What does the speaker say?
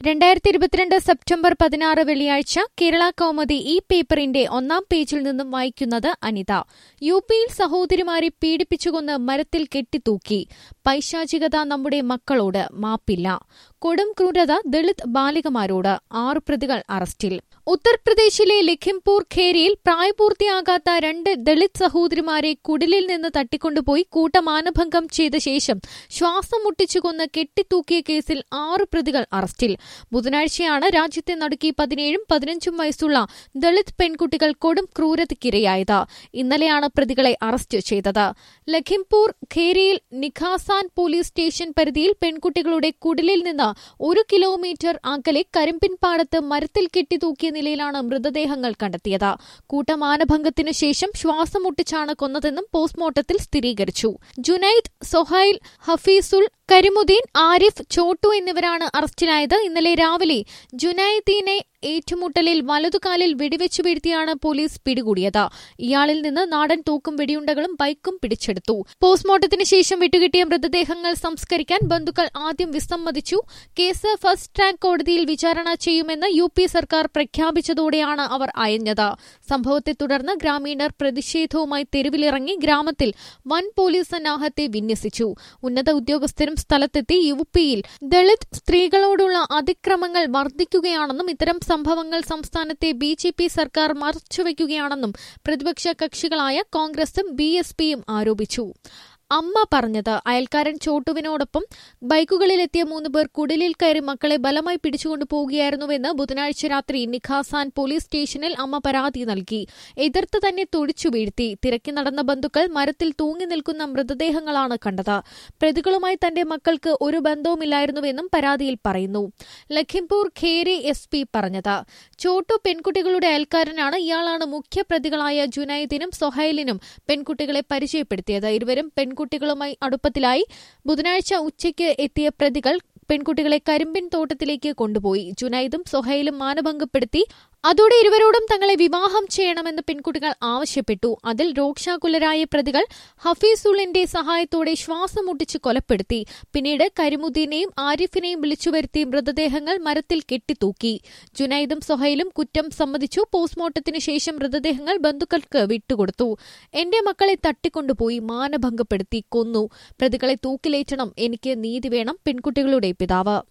രണ്ടായിരത്തി ഇരുപത്തിരണ്ട് സെപ്റ്റംബർ പതിനാറ് വെള്ളിയാഴ്ച കേരള കൗമുദി ഈ പേപ്പറിന്റെ ഒന്നാം പേജിൽ നിന്നും വായിക്കുന്നത് അനിത യു പിയിൽ സഹോദരിമാരെ പീഡിപ്പിച്ചുകൊന്ന് മരത്തിൽ കെട്ടിത്തൂക്കി പൈശാചികത നമ്മുടെ മക്കളോട് മാപ്പില്ല കൊടും ക്രൂരത ദളിത് ബാലികമാരോട് ആറ് പ്രതികൾ അറസ്റ്റിൽ ഉത്തർപ്രദേശിലെ ലഖിംപൂർ ഖേരിയിൽ പ്രായപൂർത്തിയാകാത്ത രണ്ട് ദളിത് സഹോദരിമാരെ കുടിലിൽ നിന്ന് തട്ടിക്കൊണ്ടുപോയി കൂട്ടമാനഭംഗം ചെയ്ത ശേഷം ശ്വാസം മുട്ടിച്ചുകൊന്ന് കെട്ടിത്തൂക്കിയ കേസിൽ ആറ് പ്രതികൾ അറസ്റ്റിൽ ബുധനാഴ്ചയാണ് രാജ്യത്തെ നടുക്കി പതിനേഴും പതിനഞ്ചും വയസ്സുള്ള ദളിത് പെൺകുട്ടികൾ കൊടും ക്രൂരതയ്ക്കിരയായത് ഇന്നലെയാണ് പ്രതികളെ അറസ്റ്റ് ചെയ്തത് ലഖിംപൂർ ഖേരിയിൽ നിഖാസാൻ പോലീസ് സ്റ്റേഷൻ പരിധിയിൽ പെൺകുട്ടികളുടെ കുടിലിൽ നിന്ന് ഒരു കിലോമീറ്റർ അകലെ കരിമ്പിൻപാടത്ത് മരത്തിൽ കെട്ടിത്തൂക്കിയ നിലയിലാണ് മൃതദേഹങ്ങൾ കണ്ടെത്തിയത് കൂട്ടമാനഭംഗത്തിനു ശേഷം ശ്വാസം മുട്ടിച്ചാണ് കൊന്നതെന്നും പോസ്റ്റ്മോർട്ടത്തിൽ സ്ഥിരീകരിച്ചു ജുനൈദ് സൊഹൈൽ ഹഫീസുൾ കരിമുദ്ദീൻ ആരിഫ് ചോട്ടു എന്നിവരാണ് അറസ്റ്റിലായത് ഇന്നലെ രാവിലെ ജുനൈദീനെ ഏറ്റുമുട്ടലിൽ വലതുകാലിൽ വെടിവെച്ചു വീഴ്ത്തിയാണ് പോലീസ് പിടികൂടിയത് ഇയാളിൽ നിന്ന് നാടൻ തൂക്കും വെടിയുണ്ടകളും ബൈക്കും പിടിച്ചെടുത്തു പോസ്റ്റ്മോർട്ടത്തിന് ശേഷം വിട്ടുകിട്ടിയ മൃതദേഹങ്ങൾ സംസ്കരിക്കാൻ ബന്ധുക്കൾ ആദ്യം വിസമ്മതിച്ചു കേസ് ഫസ്റ്റ് ട്രാക്ക് കോടതിയിൽ വിചാരണ ചെയ്യുമെന്ന് യു പി സർക്കാർ പ്രഖ്യാപിച്ചതോടെയാണ് അവർ അയഞ്ഞത് സംഭവത്തെ തുടർന്ന് ഗ്രാമീണർ പ്രതിഷേധവുമായി തെരുവിലിറങ്ങി ഗ്രാമത്തിൽ വൻ പോലീസ് സന്നാഹത്തെ വിന്യസിച്ചു ഉന്നത ഉദ്യോഗസ്ഥരും സ്ഥലത്തെത്തി യു പിയിൽ ദളിത് സ്ത്രീകളോടുള്ള അതിക്രമങ്ങൾ വർദ്ധിക്കുകയാണെന്നും ഇത്തരം സംഭവങ്ങൾ സംസ്ഥാനത്തെ ബി ജെ പി സർക്കാർ മറച്ചുവെക്കുകയാണെന്നും പ്രതിപക്ഷ കക്ഷികളായ കോൺഗ്രസും ബി എസ് പിയും ആരോപിച്ചു അമ്മ പറഞ്ഞത് അയൽക്കാരൻ ചോട്ടുവിനോടൊപ്പം ബൈക്കുകളിലെത്തിയ മൂന്ന് പേർ കുടിലിൽ കയറി മക്കളെ ബലമായി പിടിച്ചുകൊണ്ടു പോവുകയായിരുന്നുവെന്ന് ബുധനാഴ്ച രാത്രി നിഖാസാൻ പോലീസ് സ്റ്റേഷനിൽ അമ്മ പരാതി നൽകി എതിർത്ത് തന്നെ തൊടിച്ചു വീഴ്ത്തി തിരക്കി നടന്ന ബന്ധുക്കൾ മരത്തിൽ തൂങ്ങി നിൽക്കുന്ന മൃതദേഹങ്ങളാണ് കണ്ടത് പ്രതികളുമായി തന്റെ മക്കൾക്ക് ഒരു ബന്ധവുമില്ലായിരുന്നുവെന്നും പരാതിയിൽ പറയുന്നു ലഖിംപൂർ ഖേരി എസ് പി പറഞ്ഞത് ചോട്ടു പെൺകുട്ടികളുടെ അയൽക്കാരനാണ് ഇയാളാണ് മുഖ്യപ്രതികളായ ജുനൈദിനും സൊഹൈലിനും പെൺകുട്ടികളെ പരിചയപ്പെടുത്തിയത് ഇരുവരും പെൺകുട്ടികളുമായി അടുപ്പത്തിലായി ബുധനാഴ്ച ഉച്ചയ്ക്ക് എത്തിയ പ്രതികൾ പെൺകുട്ടികളെ കരിമ്പിൻ തോട്ടത്തിലേക്ക് കൊണ്ടുപോയി ജുനൈദും സൊഹൈലും മാനഭംഗപ്പെടുത്തി അതോടെ ഇരുവരോടും തങ്ങളെ വിവാഹം ചെയ്യണമെന്ന് പെൺകുട്ടികൾ ആവശ്യപ്പെട്ടു അതിൽ രോക്ഷാകുലരായ പ്രതികൾ ഹഫീസുളിന്റെ സഹായത്തോടെ ശ്വാസം മുട്ടിച്ച് കൊലപ്പെടുത്തി പിന്നീട് കരിമുദ്ദീനെയും ആരിഫിനെയും വിളിച്ചുവരുത്തി മൃതദേഹങ്ങൾ മരത്തിൽ കെട്ടിത്തൂക്കി ജുനൈദും സൊഹൈലും കുറ്റം സമ്മതിച്ചു പോസ്റ്റ്മോർട്ടത്തിന് ശേഷം മൃതദേഹങ്ങൾ ബന്ധുക്കൾക്ക് വിട്ടുകൊടുത്തു എന്റെ മക്കളെ തട്ടിക്കൊണ്ടുപോയി മാനഭംഗപ്പെടുത്തി കൊന്നു പ്രതികളെ തൂക്കിലേറ്റണം എനിക്ക് നീതി വേണം പെൺകുട്ടികളുടെ പിതാവ്